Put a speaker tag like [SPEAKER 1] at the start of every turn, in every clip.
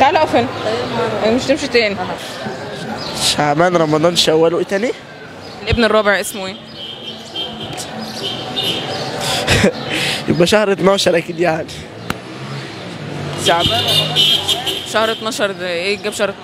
[SPEAKER 1] تعالى اقف هنا مش تمشي تاني
[SPEAKER 2] شعبان رمضان شوال وايه تاني؟
[SPEAKER 1] الابن الرابع اسمه ايه
[SPEAKER 2] يبقى شهر 12 اكيد يعني شعبان
[SPEAKER 1] شهر 12 ده ايه جاب شهر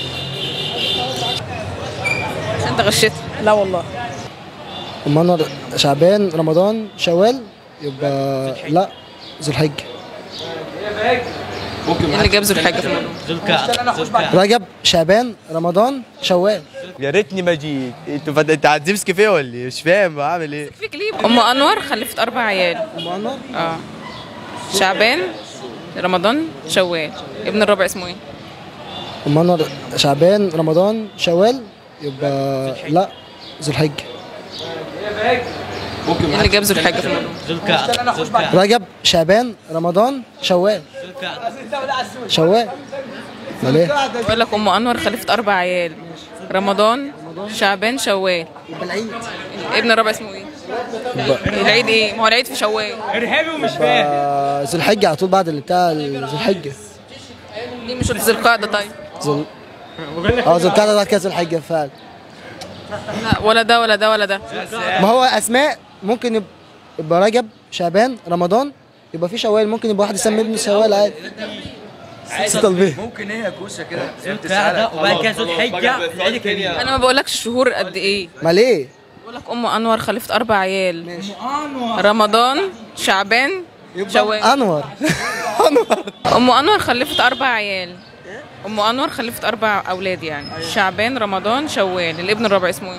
[SPEAKER 1] انت غشيت
[SPEAKER 3] لا والله
[SPEAKER 4] منور شعبان رمضان شوال يبقى لا ذو الحجة
[SPEAKER 1] ايه اللي جاب ذو الحاجه في الموضوع
[SPEAKER 4] رجب شعبان رمضان شوال
[SPEAKER 5] يا ريتني ما جيت انتوا فد... انت هتزمس كيف ولا ايه مش فاهم بعمل ايه
[SPEAKER 1] في كليب ام انور خلفت اربع عيال
[SPEAKER 4] منور
[SPEAKER 1] اه شعبان رمضان شوال ابن الرابع اسمه ايه
[SPEAKER 4] منور شعبان رمضان شوال يبقى لا ذو الحجة
[SPEAKER 1] ايه اللي جاب ذو الحاجه في الموضوع
[SPEAKER 4] رجب شعبان رمضان شوال شوال امال ايه؟
[SPEAKER 1] بقول لك ام انور خلفت اربع عيال رمضان شعبان شوال
[SPEAKER 4] يبقى العيد
[SPEAKER 1] ابن الرابع اسمه ايه العيد ايه ما هو العيد في شوال
[SPEAKER 4] يبقى ذو الحجة على طول بعد اللي بتاع ذو الحجة
[SPEAKER 1] ليه مش ذو القعده طيب
[SPEAKER 4] ذو اه ذو القعدة بعد كده ذو الحجة فعلا
[SPEAKER 1] لا ولا ده ولا ده ولا ده
[SPEAKER 4] ما هو اسماء ممكن يب- يبقى رجب شعبان رمضان يبقى في شوال ممكن يبقى واحد يسمي ابنه شوال عادي ستة البيت
[SPEAKER 6] ممكن هي كوسه كده
[SPEAKER 3] وبعد كده ذو الحجه العيد الكبير
[SPEAKER 1] انا ما بقولكش شهور قد ايه
[SPEAKER 4] ما ليه؟
[SPEAKER 1] بقول لك ام انور خلفت اربع عيال رمضان شعبان شوال
[SPEAKER 4] انور انور
[SPEAKER 1] ام انور خلفت اربع عيال ام انور خلفت اربع اولاد يعني شعبان رمضان شوال الابن الرابع اسمه ايه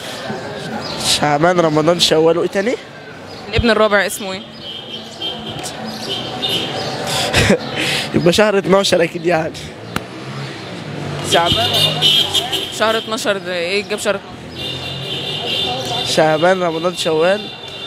[SPEAKER 2] شعبان رمضان شوال وايه تاني؟
[SPEAKER 1] الابن الرابع اسمه ايه
[SPEAKER 2] يبقى شهر 12 اكيد يعني شعبان
[SPEAKER 1] شهر 12 ده ايه جاب شهر
[SPEAKER 2] شعبان رمضان شوال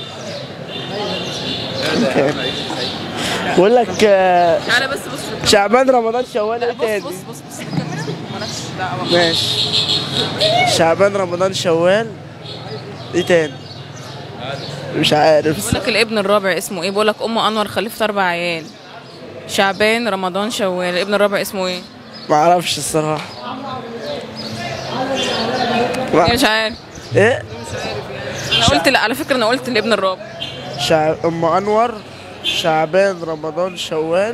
[SPEAKER 2] بقول لك آه،
[SPEAKER 1] تعالى بس بص
[SPEAKER 2] شعبان رمضان شوال ايه
[SPEAKER 1] بص
[SPEAKER 2] تاني؟
[SPEAKER 1] بص بص بص الكاميرا مالكش دعوه
[SPEAKER 2] ماشي شعبان رمضان شوال ايه تاني؟ مش عارف
[SPEAKER 1] بقول لك الابن الرابع اسمه ايه بقول لك ام انور خلفت اربع عيال شعبان رمضان شوال الابن الرابع اسمه ايه
[SPEAKER 2] ما اعرفش الصراحه
[SPEAKER 1] إيه مش عارف
[SPEAKER 2] ايه
[SPEAKER 1] انا قلت لا على فكره انا قلت الابن الرابع
[SPEAKER 2] شع... ام انور شعبان رمضان شوال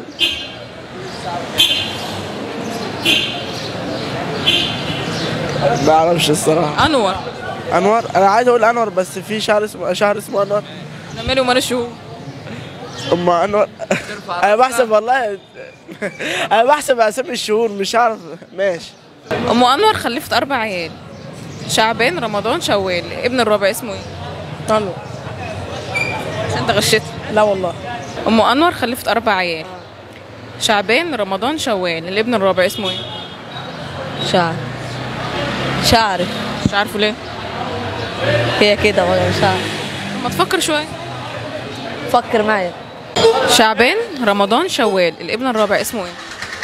[SPEAKER 2] ما اعرفش الصراحه
[SPEAKER 1] انور
[SPEAKER 2] انور انا عايز اقول انور بس في شهر اسمه شهر اسمه انور
[SPEAKER 1] انا مالي ومال الشهور
[SPEAKER 2] ام انور انا بحسب والله انا بحسب اسامي الشهور مش عارف ماشي
[SPEAKER 1] ام انور خلفت اربع عيال شعبان رمضان شوال ابن الرابع اسمه ايه
[SPEAKER 3] انور
[SPEAKER 1] عشان انت غشيت
[SPEAKER 3] لا والله
[SPEAKER 1] ام انور خلفت اربع عيال شعبان رمضان شوال الابن الرابع اسمه ايه
[SPEAKER 7] شعر شعر
[SPEAKER 1] مش عارفه ليه
[SPEAKER 7] هي كده ولا مش عارف
[SPEAKER 1] ما تفكر شويه
[SPEAKER 7] فكر معايا
[SPEAKER 1] شعبان رمضان شوال الابن الرابع اسمه ايه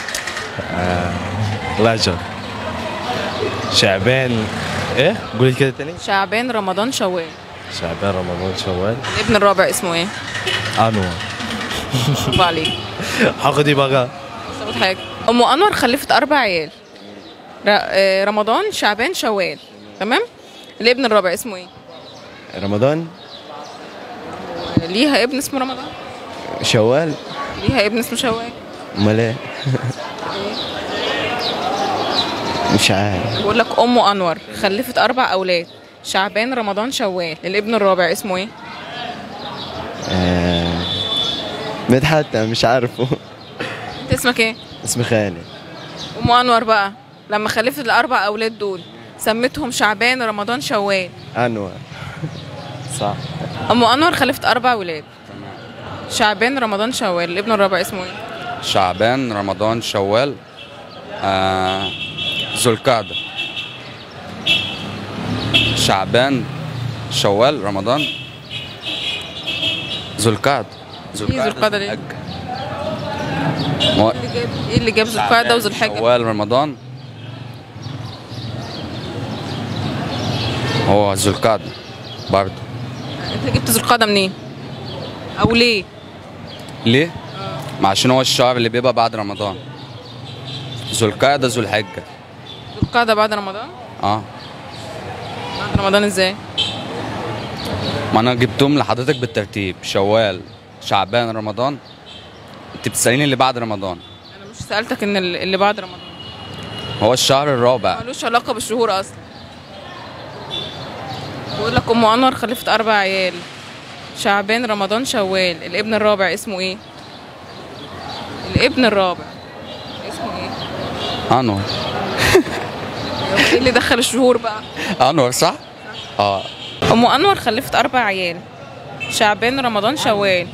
[SPEAKER 5] رجب شعبان ايه قولي كده تاني
[SPEAKER 1] شعبان رمضان شوال
[SPEAKER 5] شعبان رمضان شوال
[SPEAKER 1] الابن الرابع اسمه ايه
[SPEAKER 5] انور
[SPEAKER 1] برافو عليك
[SPEAKER 5] حقدي بقى
[SPEAKER 1] سابت حاجه ام انور خلفت اربع عيال ر- آه، رمضان شعبان شوال تمام الابن الرابع اسمه ايه
[SPEAKER 5] رمضان
[SPEAKER 1] ليها ابن اسمه رمضان
[SPEAKER 5] شوال
[SPEAKER 1] ليها ابن اسمه شوال
[SPEAKER 5] امال ايه مش عارف
[SPEAKER 1] بقول لك ام انور خلفت اربع اولاد شعبان رمضان شوال الابن الرابع اسمه ايه
[SPEAKER 5] آه، مدحت أنا مش عارفه
[SPEAKER 1] انت اسمك ايه
[SPEAKER 5] اسمي خالد
[SPEAKER 1] ام انور بقى لما خلفت الاربع اولاد دول سمتهم شعبان رمضان شوال
[SPEAKER 5] انور صح
[SPEAKER 1] ام انور خلفت اربع ولاد شعبان رمضان شوال الابن الرابع اسمه ايه
[SPEAKER 6] شعبان رمضان شوال آه ذو القعدة شعبان شوال رمضان ذو القعدة ذو
[SPEAKER 1] ايه ذو القعدة ليه؟
[SPEAKER 6] أج- مو-
[SPEAKER 1] اللي جاب ايه اللي جاب ذو القعده وذو الحجه
[SPEAKER 6] شوال رمضان هو ذو القعدة برضه
[SPEAKER 1] انت جبت ذو القعده منين او ليه
[SPEAKER 6] ليه؟ ما عشان هو الشهر اللي بيبقى بعد رمضان ذو القعدة ذو الحجة
[SPEAKER 1] ذو القعدة بعد رمضان
[SPEAKER 6] اه
[SPEAKER 1] بعد رمضان ازاي
[SPEAKER 6] ما انا جبتهم لحضرتك بالترتيب شوال شعبان رمضان انت بتسأليني اللي بعد رمضان
[SPEAKER 1] انا مش سألتك ان ال- اللي بعد رمضان
[SPEAKER 6] هو الشهر الرابع
[SPEAKER 1] ملوش علاقة بالشهور اصلا بقول لك ام انور خلفت اربع عيال شعبان رمضان شوال الابن الرابع اسمه ايه الابن الرابع اسمه ايه
[SPEAKER 6] انور
[SPEAKER 1] ايه اللي دخل الشهور بقى
[SPEAKER 6] انور صح؟ اه
[SPEAKER 1] ام انور خلفت اربع عيال شعبان رمضان شوال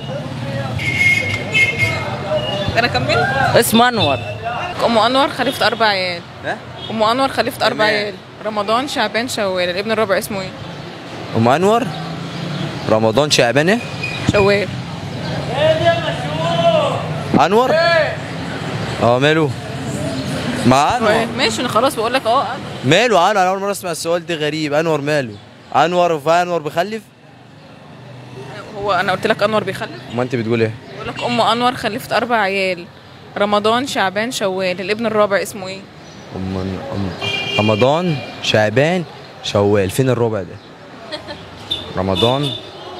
[SPEAKER 1] انا كملت
[SPEAKER 3] اسمه انور
[SPEAKER 1] ام انور خلفت اربع عيال ام انور خلفت اربع عيال رمضان شعبان شوال الابن الرابع اسمه ايه
[SPEAKER 5] ام انور رمضان شعبانه
[SPEAKER 1] شوال
[SPEAKER 5] انور اه ماله مع انور
[SPEAKER 1] ماشي انا خلاص بقول لك اه
[SPEAKER 5] ماله انور انا اول مره اسمع السؤال ده غريب انور ماله انور وانور بخلف
[SPEAKER 1] هو انا قلت لك انور بيخلف
[SPEAKER 5] ما انت بتقول ايه
[SPEAKER 1] بقول لك ام انور خلفت اربع عيال رمضان شعبان شوال الابن الرابع اسمه ايه
[SPEAKER 5] ام أم رمضان شعبان شوال فين الربع ده رمضان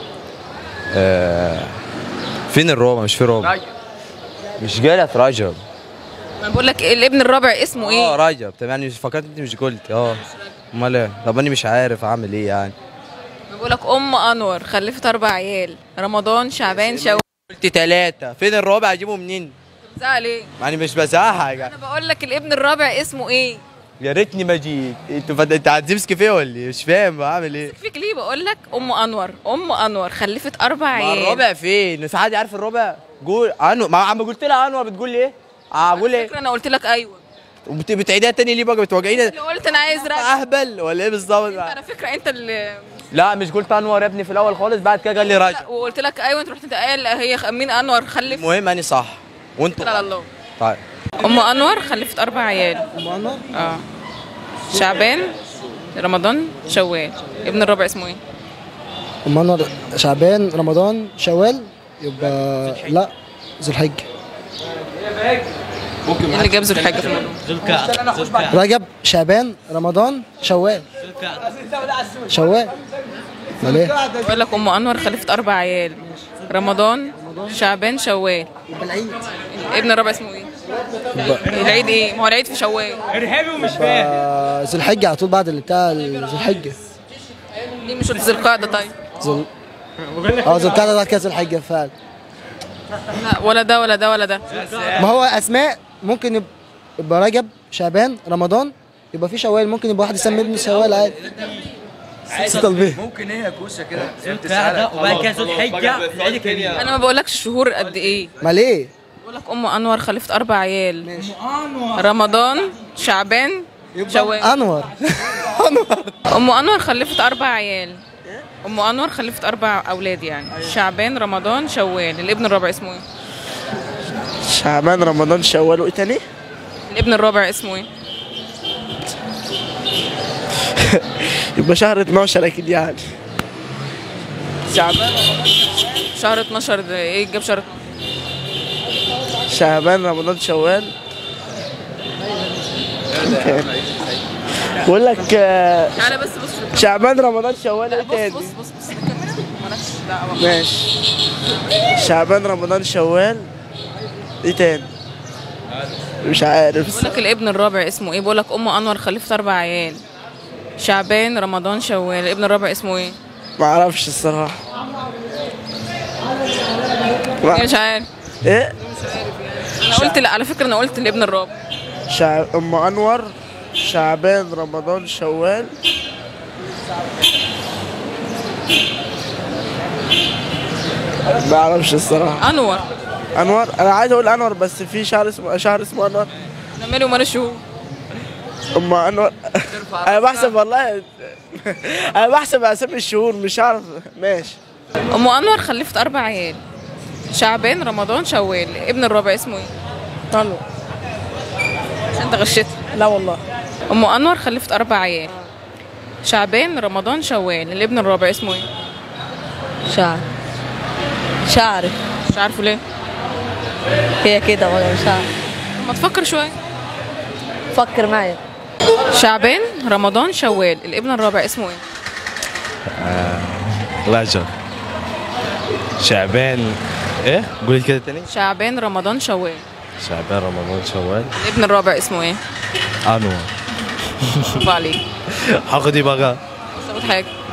[SPEAKER 5] آه فين الربع مش في ربع مش جالت رجب
[SPEAKER 1] انا بقول لك الابن الرابع اسمه
[SPEAKER 5] اه
[SPEAKER 1] ايه
[SPEAKER 5] رجب تمام يعني فكرت انت مش قلت اه امال ايه طب انا مش عارف اعمل ايه يعني
[SPEAKER 1] انا بقول لك ام انور خلفت اربع عيال رمضان شعبان شوال
[SPEAKER 5] قلت ثلاثة فين الرابع اجيبه منين؟
[SPEAKER 1] زعل ايه
[SPEAKER 5] يعني مش بزعق
[SPEAKER 1] انا بقول لك الابن الرابع اسمه ايه
[SPEAKER 5] يا ريتني ما جيت انت فد... انت هتمسك فيا ولا ايه؟ مش فاهم بعمل ايه؟
[SPEAKER 1] فيك ليه بقول لك ام انور ام انور خلفت اربع
[SPEAKER 5] ما
[SPEAKER 1] عيال
[SPEAKER 5] الرابع فين؟ في حد عارف الرابع؟ قول انور ما عم قلت لها انور بتقول لي ايه؟ اه بقول ايه؟
[SPEAKER 1] فكرة انا قلت لك ايوه
[SPEAKER 5] وبت- بتعيدها تاني ليه بقى بتوجعيني
[SPEAKER 1] اللي قلت انا عايز رأي
[SPEAKER 5] اهبل ولا ايه بالظبط؟
[SPEAKER 1] على فكره انت اللي
[SPEAKER 5] لا مش قلت انور يا ابني في الاول خالص بعد كده قال لي راجع
[SPEAKER 1] لا وقلت لك ايوه انت رحت انت قايل هي خ- مين انور خلف
[SPEAKER 5] المهم اني صح وانتوا
[SPEAKER 1] لا الله
[SPEAKER 5] طيب
[SPEAKER 1] ام انور خلفت اربع عيال
[SPEAKER 4] ام انور
[SPEAKER 1] اه شعبان رمضان شوال ابن الرابع اسمه ايه
[SPEAKER 4] ام انور شعبان رمضان شوال يبقى لا ذو الحجه
[SPEAKER 1] ايه اللي جاب ذو الحجه في الموضوع
[SPEAKER 3] ذو القعدة ذو القعدة
[SPEAKER 4] رجب شعبان رمضان شوال
[SPEAKER 3] ذو القعدة
[SPEAKER 4] شوال امال ايه
[SPEAKER 1] بقول لك ام انور خلفت اربع عيال رمضان شعبان شوال
[SPEAKER 4] يبقى العيد
[SPEAKER 1] ابن الرابع اسمه ايه العيد ايه ما هو العيد في شوال
[SPEAKER 3] ارهابي ومش فاهم
[SPEAKER 4] آه، ذو الحجه على طول بعد اللي بتاع ذو الحجه
[SPEAKER 1] ليه مش قلت ذي القعده طيب
[SPEAKER 4] ذو اه ذو القعده بعد كده ذو الحجه فعلا
[SPEAKER 1] لا ولا ده ولا ده ولا ده
[SPEAKER 4] ما هو اسماء ممكن يب- يبقى رجب شعبان رمضان يبقى في شوال ممكن يبقى واحد يسمي ابنه شوال عادي ست البيه
[SPEAKER 5] ممكن ايه يا كوشه كده
[SPEAKER 3] ذو القعدة وبعد كده ذو الحجة العيد الكبير
[SPEAKER 1] انا ما بقولكش الشهور قد ايه
[SPEAKER 4] ما ليه
[SPEAKER 1] بقول لك ام انور خلفت اربع عيال رمضان شعبان شوال
[SPEAKER 4] انور
[SPEAKER 1] ام انور خلفت اربع عيال ام انور خلفت اربع اولاد يعني شعبان رمضان شوال الابن الرابع اسمه ايه
[SPEAKER 2] شعبان رمضان شوال وايه تاني؟
[SPEAKER 1] الابن الرابع اسمه ايه
[SPEAKER 2] يبقى شهر 12 اكيد يعني شعبان
[SPEAKER 1] شهر 12 ده ايه جاب شهر
[SPEAKER 2] شعبان رمضان شوال بقول لك آه،
[SPEAKER 1] تعالى بس بص
[SPEAKER 2] شعبان رمضان شوال ايه
[SPEAKER 1] بص
[SPEAKER 2] تاني؟
[SPEAKER 1] بص بص بص الكاميرا مالكش دعوه
[SPEAKER 2] ماشي شعبان رمضان شوال ايه تاني؟ مش عارف
[SPEAKER 1] بقول لك الابن الرابع اسمه ايه بقول لك ام انور خلفت اربع عيال شعبان رمضان شوال الابن الرابع اسمه ايه
[SPEAKER 2] ما اعرفش الصراحه
[SPEAKER 1] إيه مش عارف
[SPEAKER 2] ايه
[SPEAKER 1] انا قلت لا على فكره انا قلت الابن الرابع
[SPEAKER 2] شع... ام انور شعبان رمضان شوال ما اعرفش الصراحه
[SPEAKER 1] انور
[SPEAKER 2] انور انا عايز اقول انور بس في شهر اسمه شهر اسمه انور
[SPEAKER 1] انا مالي ومال الشهور
[SPEAKER 2] ام انور انا بحسب والله انا بحسب اسامي الشهور مش عارف ماشي
[SPEAKER 1] ام انور خلفت اربع عيال شعبان رمضان شوال ابن الرابع اسمه ايه
[SPEAKER 2] انور
[SPEAKER 1] انت غشيت
[SPEAKER 2] لا والله
[SPEAKER 1] ام انور خلفت اربع عيال شعبان رمضان شوال الابن الرابع اسمه ايه
[SPEAKER 7] مش عارف مش عارف
[SPEAKER 1] مش عارفه ليه
[SPEAKER 7] هي كده ولا مش عارف
[SPEAKER 1] ما تفكر شويه
[SPEAKER 7] فكر معي
[SPEAKER 1] شعبان رمضان شوال الابن الرابع اسمه ايه
[SPEAKER 8] رجب شعبان ايه قولي كده تاني
[SPEAKER 1] شعبان رمضان شوال
[SPEAKER 8] شعبان رمضان شوال
[SPEAKER 1] الابن الرابع اسمه ايه
[SPEAKER 8] انور
[SPEAKER 1] برافو عليك
[SPEAKER 8] حقدي بقى
[SPEAKER 1] صوت حاجه